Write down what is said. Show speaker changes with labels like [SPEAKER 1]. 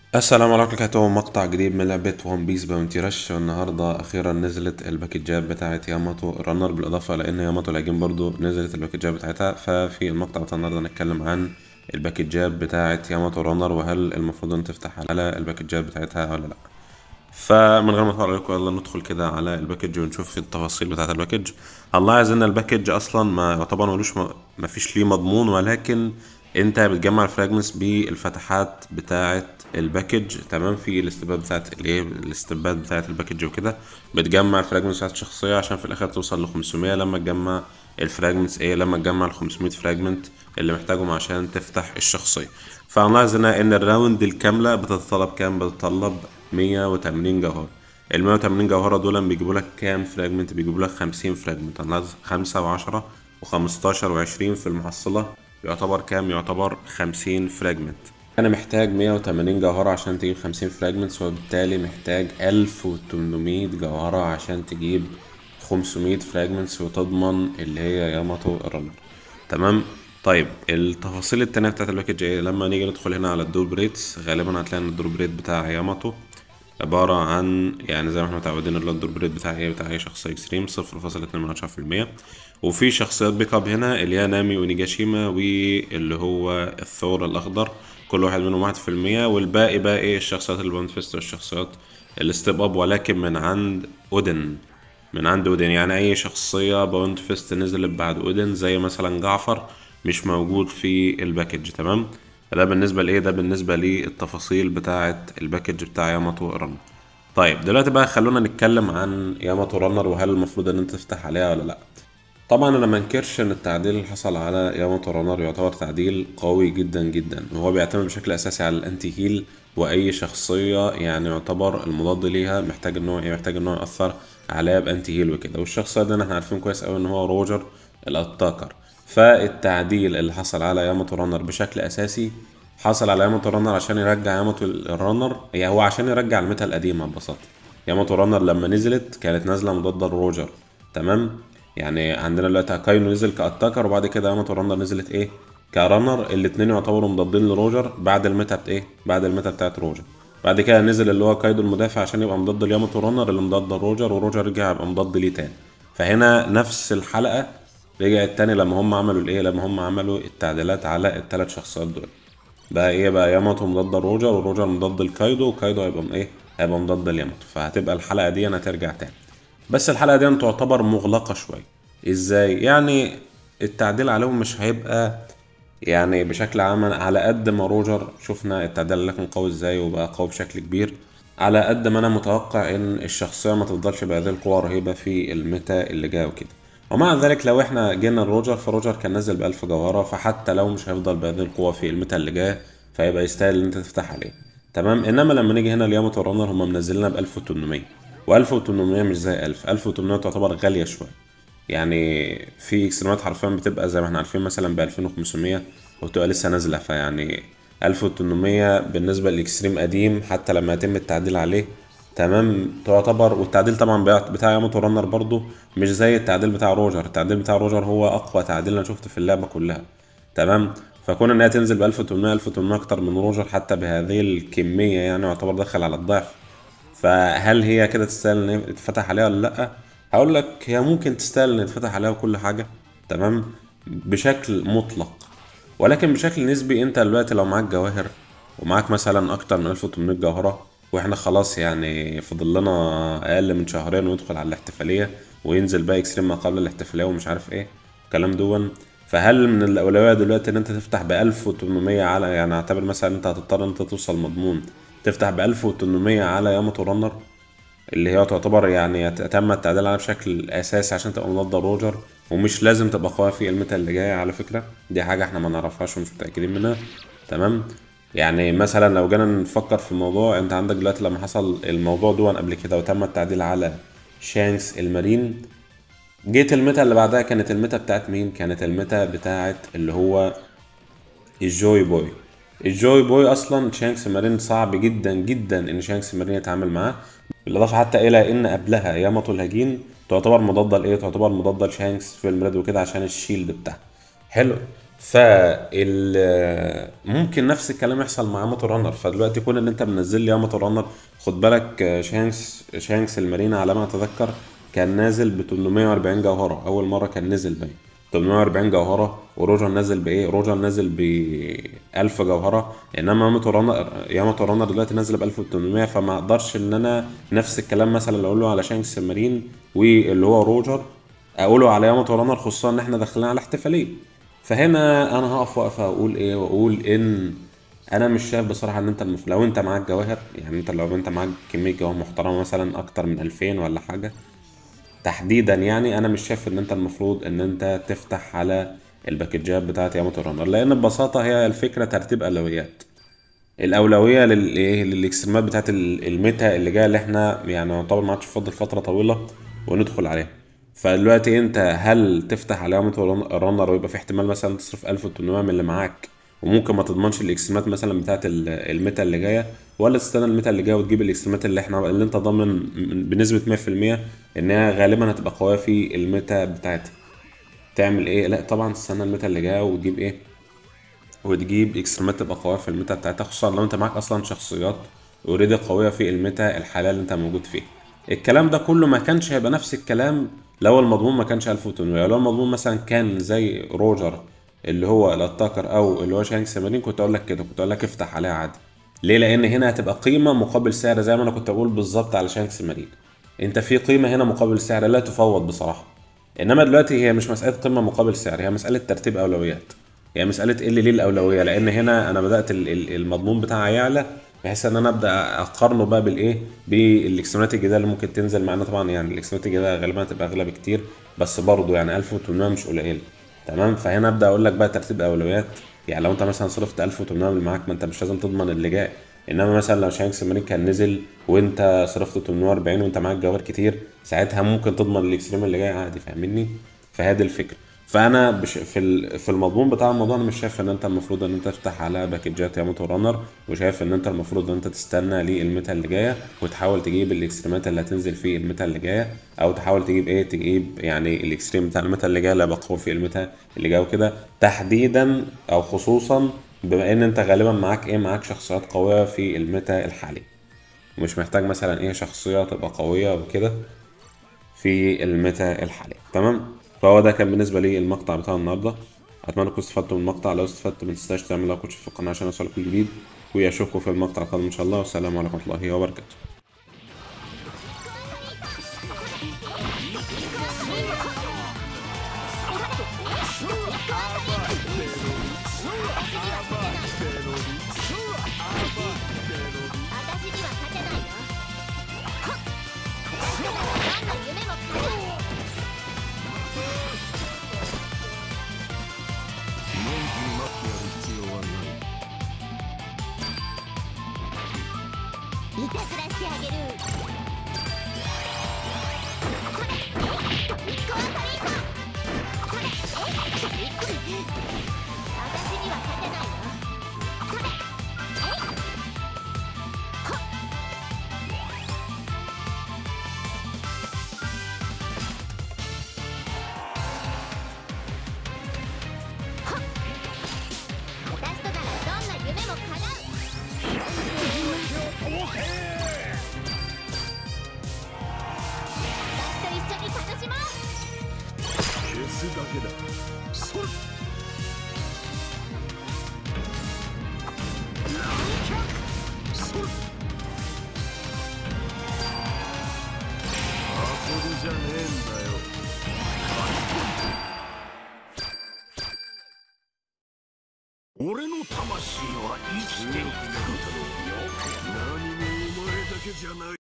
[SPEAKER 1] السلام عليكم ورحمة الله وبركاته مقطع جديد من لعبة ون بيس باونتي رش والنهاردة أخيرا نزلت الباكجات بتاعة ياماتو رانر بالإضافة لأن ياماتو لاجين برضو نزلت الباكجات بتاعتها ففي المقطع بتاع النهاردة هنتكلم عن الباكجات بتاعة ياماتو رانر وهل المفروض أن تفتح على الباكجات بتاعتها ولا لأ فمن غير ما اطول عليكم يلا ندخل كده على الباكج ونشوف التفاصيل بتاعة الباكج هنلاحظ ان الباكج اصلا ما يعتبر ملوش ما فيش ليه مضمون ولكن انت بتجمع الفراجمنتس بالفتحات بتاعة الباكج تمام في الاستبات بتاعة الايه الاستبات بتاعة الباكج وكده بتجمع الفراجمنتس بتاعة الشخصية عشان في الاخر توصل ل 500 لما تجمع الفراجمنتس ايه لما تجمع ال 500 فراجمنت اللي محتاجهم عشان تفتح الشخصية فهنلاحظ هنا ان الراوند الكاملة بتتطلب كام بتتطلب 180 جوهرة ال 180 جوهرة دول بيجيبوا لك كام فراجمنت بيجيبوا لك 50 فراجمنت هنلاحظ 5 و10 و15 و20 في المحصلة يعتبر كام يعتبر 50 فراجمنت انا محتاج 180 جوهرة عشان تجيب 50 فراجمنتس وبالتالي محتاج 1800 جوهرة عشان تجيب 500 فراجمنتس وتضمن اللي هي ياماتو الرنر تمام طيب التفاصيل التانية بتاعت الباكج ايه لما نيجي ندخل هنا على الدور بريتس غالبا هتلاقي ان الدور بريت بتاع ياماتو عبارة عن يعني زي ما احنا متعودين اللي هو الدور بريت بتاع ايه بتاع اي شخص اكستريم صفر فاصلة اتنين من عشرة في المية وفي شخصيات بيك اب هنا اللي هي نامي ونيجاشيما واللي هو الثور الاخضر كل واحد منهم واحد في المية والباقي بقى ايه الشخصيات البونفست والشخصيات الستيب اب ولكن من عند اودن من عند اودن يعني اي شخصية باوند فيست نزلت بعد اودن زي مثلا جعفر مش موجود في الباكج تمام ده بالنسبة لايه ده بالنسبة للتفاصيل بتاعة الباكج بتاع ياماتو رانر طيب دلوقتي بقى خلونا نتكلم عن ياماتو رانر وهل المفروض ان انت تفتح عليها ولا لا طبعا انا ما انكرش ان التعديل اللي حصل على ياماتو رانر يعتبر تعديل قوي جدا جدا وهو بيعتمد بشكل اساسي على الانتي هيل واي شخصيه يعني يعتبر المضاد ليها محتاج ان هو ايه محتاج ان هو ياثر عليها بانتي هيل وكده والشخصيه ده احنا عارفين كويس قوي ان هو روجر الاتاكر فالتعديل اللي حصل على ياماتو رانر بشكل اساسي حصل على ياماتو رانر عشان يرجع ياماتو الرانر يعني هو عشان يرجع الميتا القديمه ببساطه ياماتو رانر لما نزلت كانت نازله مضاده لروجر تمام يعني عندنا دلوقتي كاينو نزل كاتاكر وبعد كده ياماتو رانر نزلت ايه كرانر الاتنين يعتبروا مضادين لروجر بعد الميتا بت ايه بعد الميتا بتاعت روجر بعد كده نزل اللي هو كايدو المدافع عشان يبقى مضاد لياماتو رانر اللي مضاد لروجر وروجر رجع يبقى مضاد ليه تاني فهنا نفس الحلقه رجعت تاني لما هم عملوا الايه لما هم عملوا التعديلات على الثلاث شخصيات دول بقى ايه بقى ياماتو مضاد لروجر وروجر مضاد لكايدو وكايدو هيبقى ايه هيبقى مضاد لياماتو فهتبقى الحلقه دي هترجع تاني بس الحلقه دي تعتبر مغلقه شويه ازاي يعني التعديل عليهم مش هيبقى يعني بشكل عام على قد ما روجر شفنا التعديل اللي كان قوي ازاي وبقى قوي بشكل كبير على قد ما انا متوقع ان الشخصيه ما تفضلش بهذه القوه الرهيبه في الميتا اللي جايه وكده ومع ذلك لو احنا جينا لروجر فروجر كان نزل بألف جوهرة فحتى لو مش هيفضل بهذه القوة في الميتا اللي جاية فيبقى يستاهل ان انت تفتح عليه تمام انما لما نيجي هنا لياماتو رانر هم منزلينها ب 1800 و1800 مش زي 1000 1800 تعتبر غالية شوية يعني في اكستريمات حرفيا بتبقى زي ما احنا عارفين مثلا ب 2500 وبتبقى لسه نازلة فيعني 1800 بالنسبة للاكستريم قديم حتى لما يتم التعديل عليه تمام تعتبر والتعديل طبعا بتاع ياماتو رانر برضو مش زي التعديل بتاع روجر التعديل بتاع روجر هو اقوى تعديل انا شفته في اللعبه كلها تمام فكون انها تنزل ب 1800 1800 اكتر من روجر حتى بهذه الكميه يعني يعتبر دخل على الضعف فهل هي كده تستاهل ان يتفتح عليها ولا لا هقول لك هي ممكن تستاهل ان يتفتح عليها وكل حاجه تمام بشكل مطلق ولكن بشكل نسبي انت دلوقتي لو معاك جواهر ومعاك مثلا اكتر من 1800 جوهره واحنا خلاص يعني فاضل لنا اقل من شهرين وندخل على الاحتفاليه وينزل بقى اكستريم ما قبل الاحتفاليه ومش عارف ايه الكلام دون فهل من الاولويه دلوقتي ان انت تفتح ب 1800 على يعني اعتبر مثلا انت هتضطر ان انت توصل مضمون تفتح ب 1800 على ياماتو رانر اللي هي تعتبر يعني تم التعديل عليها بشكل اساسي عشان تبقى مضاد روجر ومش لازم تبقى قويه في الميتا اللي جايه على فكره دي حاجه احنا ما نعرفهاش ومش متاكدين منها تمام يعني مثلا لو جينا نفكر في الموضوع انت عندك دلوقتي لما حصل الموضوع دون قبل كده وتم التعديل على شانكس المارين جيت الميتا اللي بعدها كانت الميتا بتاعت مين كانت الميتا بتاعت اللي هو الجوي بوي الجوي بوي اصلا شانكس مارين صعب جدا جدا ان شانكس مارين يتعامل معاه بالاضافه حتى الى ان قبلها ياماتو الهجين تعتبر مضاده لايه تعتبر مضاده لشانكس في المراد وكده عشان الشيلد بتاعها حلو فال ممكن نفس الكلام يحصل مع ياماتو رانر فدلوقتي كون ان انت منزل لي ياماتو رانر خد بالك آه، شانكس شانكس المارينا على ما اتذكر كان نازل ب 840 جوهره اول مره كان نزل باين 840 جوهره وروجر نازل بايه روجر نازل ب 1000 جوهره انما ياماتو رانر ياماتو رانر دلوقتي نازله ب 1800 فما اقدرش ان انا نفس الكلام مثلا لو اقوله على شانكس المارين واللي هو روجر اقوله على ياماتو رانر خصوصا ان احنا داخلين على احتفاليه فهنا انا هقف وقفه واقول ايه واقول ان انا مش شايف بصراحه ان انت المف... لو انت معاك جواهر يعني انت لو انت معاك كميه جواهر محترمه مثلا اكتر من 2000 ولا حاجه تحديدا يعني انا مش شايف ان انت المفروض ان انت تفتح على الباكجات بتاعت ياماتو رانر لان ببساطه هي الفكره ترتيب اولويات الاولويه للايه للاكستريمات بتاعت ال- الميتا اللي جايه اللي احنا يعني يعتبر ما عادش فاضل فتره طويله وندخل عليها فدلوقتي انت هل تفتح على ياماتو رانر ويبقى في احتمال مثلا تصرف 1800 من اللي معاك وممكن ما تضمنش الاكستريمات مثلا بتاعت ال- الميتا اللي جايه ولا تستنى الميتا اللي جايه وتجيب الاكستريمات اللي احنا اللي انت ضامن من- بنسبه 100% انها غالبا هتبقى قويه في الميتا بتاعتها تعمل ايه لا طبعا تستنى الميتا اللي جايه وتجيب ايه وتجيب اكستريمات تبقى قويه في الميتا بتاعتها خصوصا لو انت معاك اصلا شخصيات اوريدي قويه في الميتا الحاليه اللي انت موجود فيه الكلام ده كله ما كانش هيبقى نفس الكلام لو المضمون ما كانش 1800 لو المضمون مثلا كان زي روجر اللي هو الاتاكر او اللي هو شانكس مارين كنت اقول لك كده كنت اقول لك افتح عليها عادي ليه لان هنا هتبقى قيمه مقابل سعر زي ما انا كنت بقول بالظبط على شانكس مارين انت في قيمه هنا مقابل سعر لا تفوض بصراحه انما دلوقتي هي مش مساله قيمه مقابل سعر هي مساله ترتيب اولويات هي مساله ايه اللي ليه الاولويه لان هنا انا بدات ال- ال- المضمون بتاعي يعلى بحيث ان انا ابدا اقارنه بقى بالايه بالاكستريمات الجديده اللي ممكن تنزل معانا طبعا يعني الاكستريمات الجديده غالبا هتبقى اغلى بكتير بس برضه يعني 1800 مش قليل تمام فهنا ابدا اقول لك بقى ترتيب اولويات يعني لو انت مثلا صرفت 1800 من اللي معاك ما انت مش لازم تضمن اللي جاي انما مثلا لو شانكس مارين كان نزل وانت صرفت 840 وانت معاك جوار كتير ساعتها ممكن تضمن الاكستريم اللي جاي عادي فاهمني فهذه الفكره فانا بش في ال- في المضمون بتاع الموضوع انا مش شايف ان انت المفروض ان انت تفتح على باكجات ياماتو رانر وشايف ان انت المفروض ان انت تستنى للميتا اللي جايه وتحاول تجيب الاكستريمات اللي هتنزل في الميتا اللي جايه او تحاول تجيب ايه تجيب يعني الاكستريم بتاع الميتا اللي جايه اللي هيبقى قوي في الميتا اللي جايه وكده تحديدا او خصوصا بما ان انت غالبا معاك ايه معاك شخصيات قويه في الميتا الحالي ومش محتاج مثلا ايه شخصيه تبقى قويه وكده في الميتا الحالي تمام فهو ده كان بالنسبه لي المقطع بتاع النهارده اتمنى تكونوا استفدتوا من المقطع لو استفدتوا ما تنساش تعمل لايك وتشوف القناه عشان يوصلك كل جديد واشوفكم في المقطع القادم ان شاء الله والسلام عليكم ورحمه الله وبركاته
[SPEAKER 2] 私には勝てないよはっどんな夢も叶ういたずらしてあげるこれトリックオアトリートこれトリック私には勝てないよそれえい私とならどんな夢も叶う私と一緒に楽しもう
[SPEAKER 3] 消すだけだそれそれ遊びじゃねえんだよ俺の魂は生きている何もお前だけじゃない